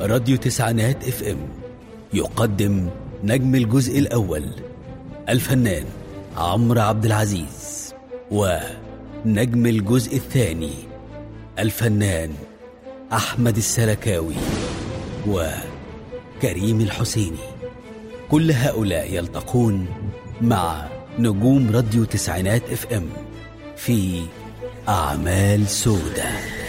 راديو تسعينات اف ام يقدم نجم الجزء الأول الفنان عمرو عبد العزيز ونجم الجزء الثاني الفنان أحمد السلكاوي وكريم الحسيني كل هؤلاء يلتقون مع نجوم راديو تسعينات اف ام في أعمال سودة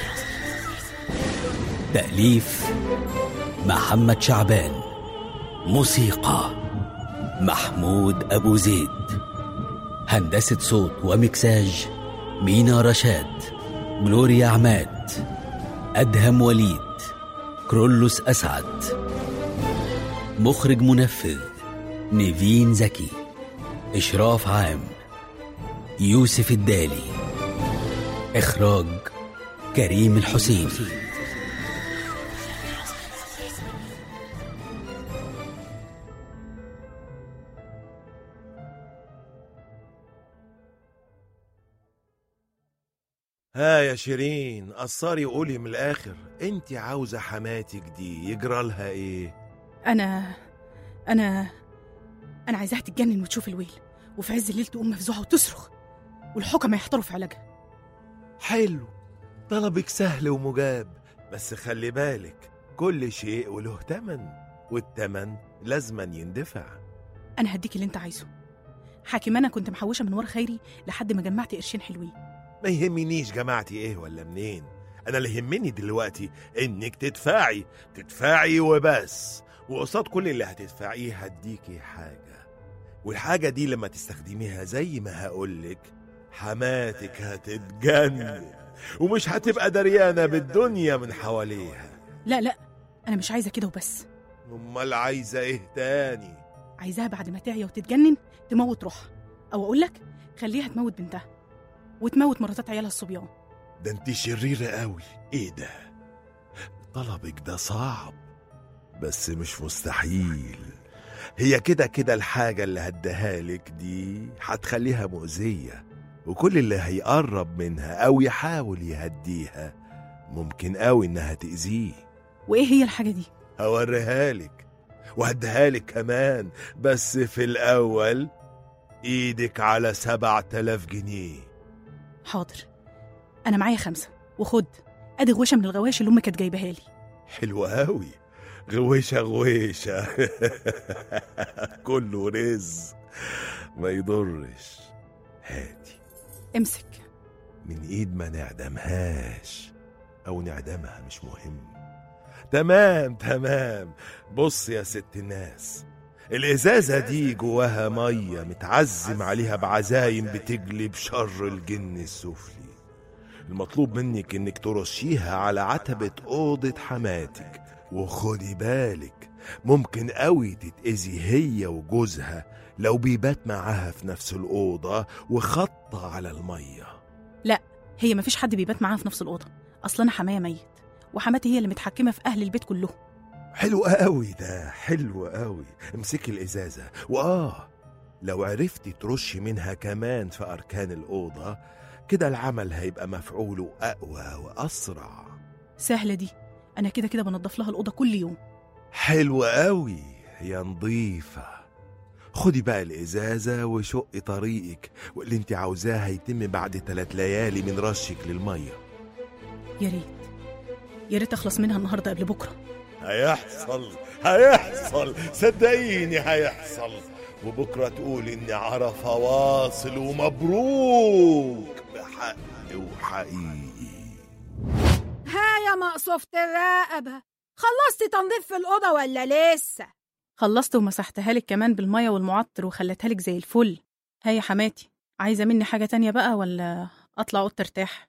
تأليف محمد شعبان موسيقى محمود أبو زيد هندسة صوت ومكساج مينا رشاد جلوريا عماد أدهم وليد كرولوس أسعد مخرج منفذ نيفين زكي إشراف عام يوسف الدالي إخراج كريم الحسين ها يا شيرين قصري قولي من الاخر انت عاوزه حماتك دي يجرى لها ايه أنا أنا أنا عايزاها تتجنن وتشوف الويل وفي عز الليل تقوم مفزوعة وتصرخ والحكمة يحتاروا في علاجها حلو طلبك سهل ومجاب بس خلي بالك كل شيء وله تمن والتمن لازما يندفع أنا هديك اللي أنت عايزه حاكم أنا كنت محوشة من ورا خيري لحد ما جمعت قرشين حلوين ما يهمنيش جماعتي ايه ولا منين انا اللي يهمني دلوقتي انك تدفعي تدفعي وبس وقصاد كل اللي هتدفعيه هديكي حاجة والحاجة دي لما تستخدميها زي ما هقولك حماتك هتتجنن ومش هتبقى دريانة بالدنيا من حواليها لا لا أنا مش عايزة كده وبس امال عايزة ايه تاني عايزاها بعد ما تعيا وتتجنن تموت روحها أو أقول لك خليها تموت بنتها وتموت مراتات عيالها الصبيان ده انت شريرة قوي ايه ده طلبك ده صعب بس مش مستحيل هي كده كده الحاجة اللي هديها لك دي هتخليها مؤذية وكل اللي هيقرب منها أو يحاول يهديها ممكن قوي إنها تأذيه وإيه هي الحاجة دي؟ هوريها لك وهديها لك كمان بس في الأول إيدك على سبعة آلاف جنيه حاضر أنا معايا خمسة وخد أدي غوشة من الغواشي اللي أمي كانت جايباها لي حلوة أوي غويشة غويشة كله رزق ما يضرش هاتي امسك من ايد ما نعدمهاش او نعدمها مش مهم تمام تمام بص يا ست الناس الازازة دي جواها مية متعزم عليها بعزايم بتجلب شر الجن السفلي المطلوب منك انك ترشيها على عتبة اوضة حماتك وخدي بالك ممكن قوي تتأذي هي وجوزها لو بيبات معاها في نفس الأوضة وخطة على المية لا هي مفيش حد بيبات معاها في نفس الأوضة أصل أنا حماية ميت وحماتي هي اللي متحكمة في أهل البيت كلهم حلو قوي ده حلو قوي امسكي الإزازة وآه لو عرفتي ترشي منها كمان في أركان الأوضة كده العمل هيبقى مفعوله أقوى وأسرع سهلة دي أنا كده كده بنضف لها الأوضة كل يوم حلو قوي يا نظيفة خدي بقى الإزازة وشقي طريقك واللي انت عاوزاه هيتم بعد ثلاث ليالي من رشك للمية يا ريت يا ريت أخلص منها النهاردة قبل بكرة هيحصل هيحصل صدقيني هيحصل وبكرة تقول إن عرفة واصل ومبروك بحق وحقيقي ها يا مقصوفة الرقبة خلصتي تنظيف في الأوضة ولا لسه؟ خلصت ومسحتها لك كمان بالمية والمعطر وخليتها لك زي الفل هيا حماتي عايزة مني حاجة تانية بقى ولا أطلع أوضة ترتاح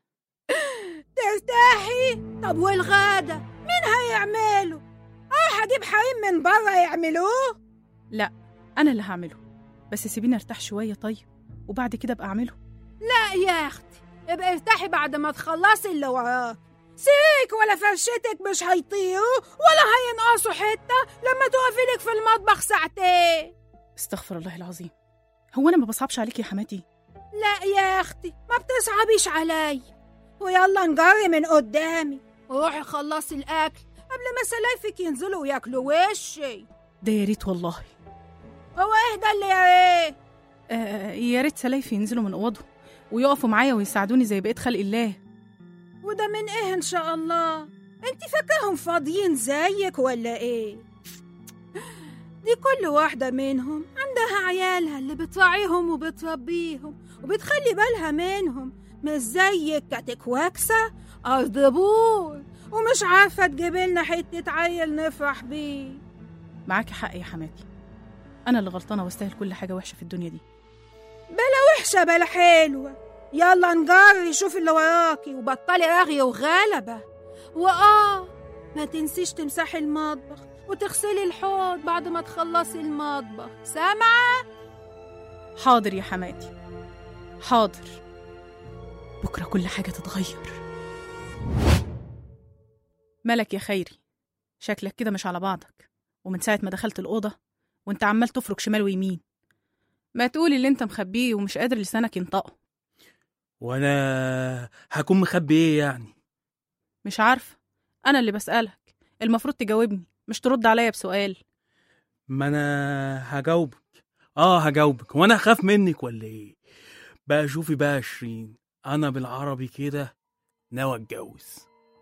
ترتاحي؟ طب والغدا مين هيعمله؟ أروح أجيب حريم من بره يعملوه؟ لا أنا اللي هعمله بس سيبيني أرتاح شوية طيب وبعد كده أبقى أعمله لا يا أختي ابقي ارتاحي بعد ما تخلصي اللي وراك سيك ولا فرشتك مش هيطيروا ولا هينقصوا حتة لما تقفي لك في المطبخ ساعتين استغفر الله العظيم هو أنا ما بصعبش عليك يا حماتي لا يا أختي ما بتصعبيش عليا ويلا نجري من قدامي روحي خلصي الأكل قبل ما سلايفك ينزلوا وياكلوا وشي ده يا ريت والله هو ايه ده اللي يا ايه آه يا ريت سلايفي ينزلوا من اوضهم ويقفوا معايا ويساعدوني زي بقية خلق الله وده من ايه ان شاء الله انت فاكرهم فاضيين زيك ولا ايه دي كل واحدة منهم عندها عيالها اللي بتراعيهم وبتربيهم وبتخلي بالها منهم مش زيك كتكواكسة أرض بور ومش عارفة تجيب لنا حتة عيل نفرح بيه معاكي حق يا حماتي أنا اللي غلطانة واستاهل كل حاجة وحشة في الدنيا دي وحشة بلا حلوة يلا نجري شوف اللي وراكي وبطلي رغي وغلبة وآه ما تنسيش تمسحي المطبخ وتغسلي الحوض بعد ما تخلصي المطبخ سامعة؟ حاضر يا حماتي حاضر بكرة كل حاجة تتغير مالك يا خيري شكلك كده مش على بعضك ومن ساعة ما دخلت الأوضة وانت عمال تفرك شمال ويمين ما تقولي اللي انت مخبيه ومش قادر لسانك ينطقه وانا هكون مخبي ايه يعني مش عارفة أنا اللي بسألك المفروض تجاوبني مش ترد عليا بسؤال ما انا هجاوبك اه هجاوبك وانا هخاف منك ولا ايه بقى شوفي بقى عشرين انا بالعربي كده ناوي اتجوز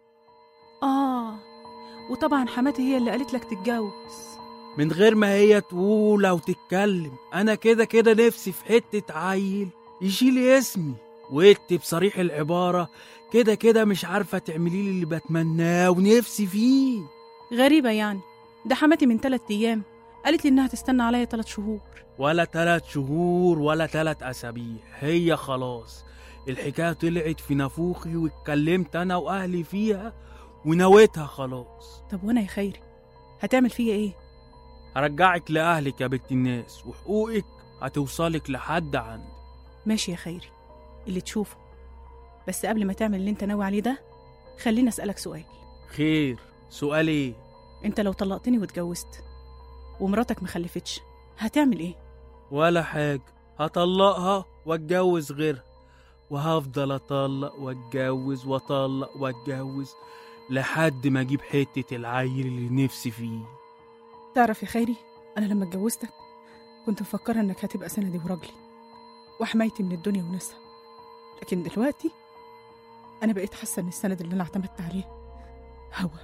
آه وطبعا حماتي هي اللي قالت لك تتجوز من غير ما هي تقول او تتكلم انا كده كده نفسي في حتة عيل يشيل اسمي وانت بصريح العبارة كده كده مش عارفة تعملي لي اللي بتمناه ونفسي فيه غريبة يعني ده حماتي من تلات أيام قالت لي إنها تستنى عليا تلات شهور ولا تلات شهور ولا تلات أسابيع هي خلاص الحكاية طلعت في نافوخي واتكلمت أنا وأهلي فيها ونويتها خلاص طب وأنا يا خيري هتعمل فيا إيه؟ هرجعك لأهلك يا بنت الناس وحقوقك هتوصلك لحد عندي ماشي يا خيري اللي تشوفه بس قبل ما تعمل اللي انت ناوي عليه ده خليني أسألك سؤال خير سؤال ايه انت لو طلقتني واتجوزت ومراتك مخلفتش هتعمل ايه؟ ولا حاجة هطلقها واتجوز غيرها وهفضل اطلق واتجوز واطلق واتجوز لحد ما اجيب حتة العيل اللي نفسي فيه تعرف يا خيري أنا لما اتجوزتك كنت مفكرة إنك هتبقى سندي ورجلي وحمايتي من الدنيا وناسها لكن دلوقتي أنا بقيت حاسة إن السند اللي أنا اعتمدت عليه هوا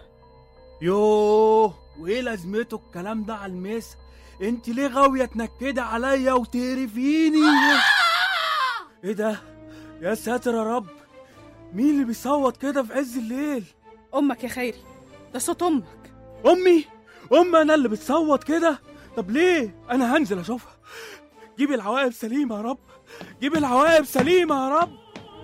يوه وايه لازمته الكلام ده على المس انت ليه غاوية تنكدي عليا وتقرفيني ايه ده يا ساتر يا رب مين اللي بيصوت كده في عز الليل أمك يا خيري ده صوت أمك امي امي انا اللي بتصوت كده طب ليه انا هنزل اشوفها جيب العواقب سليمه يا رب جيب العواقب سليمه يا رب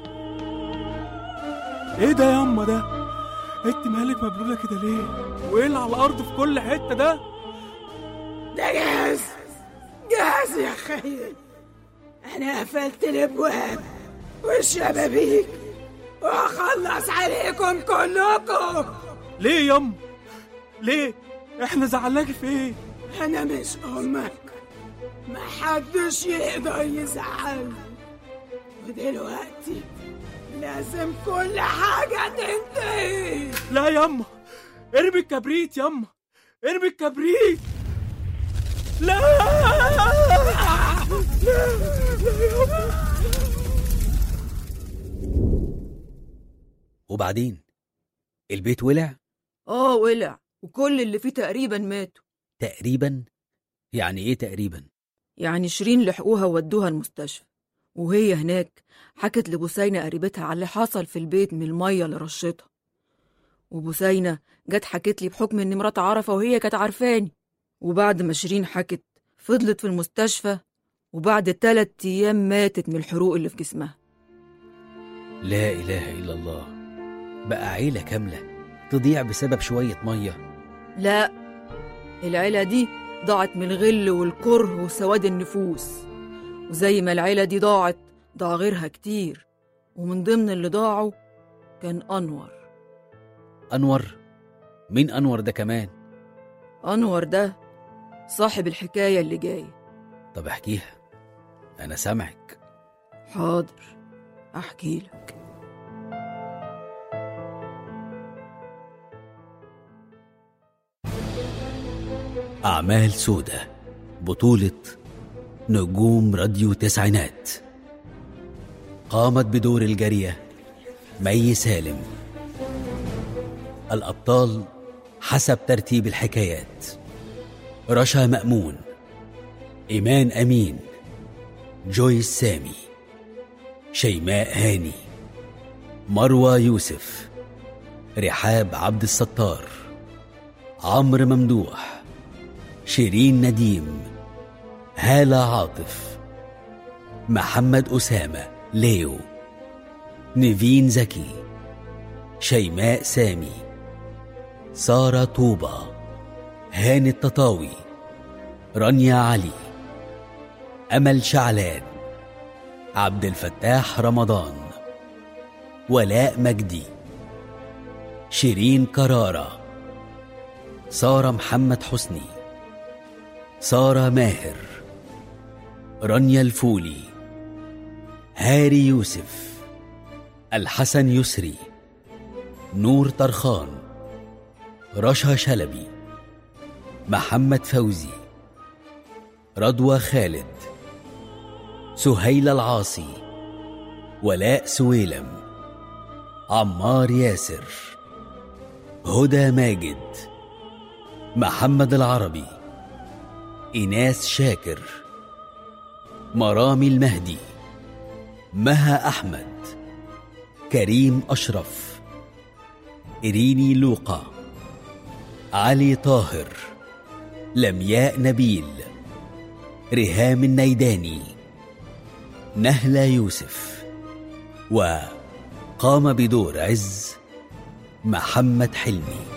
ايه ده يا اما ده انت مالك مبلوله كده ليه وايه اللي على الارض في كل حته ده ده جاهز جاهز يا خير أنا قفلت الأبواب والشبابيك وهخلص عليكم كلكم ليه يا اما ليه احنا زعلناكي في ايه أنا مش أمك محدش يقدر يزعلني ودلوقتي لازم كل حاجة تنتهي لا ياما ارمي الكبريت ياما ارمي الكبريت لا وبعدين البيت ولع اه ولع وكل اللي فيه تقريبا ماتوا تقريبا يعني ايه تقريبا يعني شيرين لحقوها وودوها المستشفى وهي هناك حكت لبوسينة قريبتها على اللي حصل في البيت من المية اللي رشتها وبوسينة جت حكت لي بحكم ان مرات عرفة وهي كانت عارفاني وبعد ما شيرين حكت فضلت في المستشفى وبعد تلات أيام ماتت من الحروق اللي في جسمها لا اله الا الله بقى عيله كامله تضيع بسبب شويه ميه لا العيلة دي ضاعت من الغل والكره وسواد النفوس وزي ما العيلة دي ضاعت ضاع غيرها كتير ومن ضمن اللي ضاعوا كان أنور انور مين انور ده كمان أنور ده صاحب الحكاية اللي جاية طب احكيها انا سامعك حاضر أحكي لك أعمال سودة بطولة نجوم راديو تسعينات قامت بدور الجارية مي سالم الأبطال حسب ترتيب الحكايات رشا مأمون إيمان أمين جويس سامي شيماء هاني مروى يوسف رحاب عبد الستار عمرو ممدوح شيرين نديم هالة عاطف محمد أسامة ليو نيفين زكي شيماء سامي سارة طوبة هاني التطاوي رانيا علي أمل شعلان عبد الفتاح رمضان ولاء مجدي شيرين كرارة سارة محمد حسني سارة ماهر رانيا الفولي هاري يوسف الحسن يسري نور طرخان رشا شلبي محمد فوزي رضوى خالد سهيل العاصي ولاء سويلم عمار ياسر هدى ماجد محمد العربي إناس شاكر مرامي المهدي مها أحمد كريم أشرف إريني لوقا علي طاهر لمياء نبيل ريهام النيداني نهلة يوسف وقام بدور عز محمد حلمي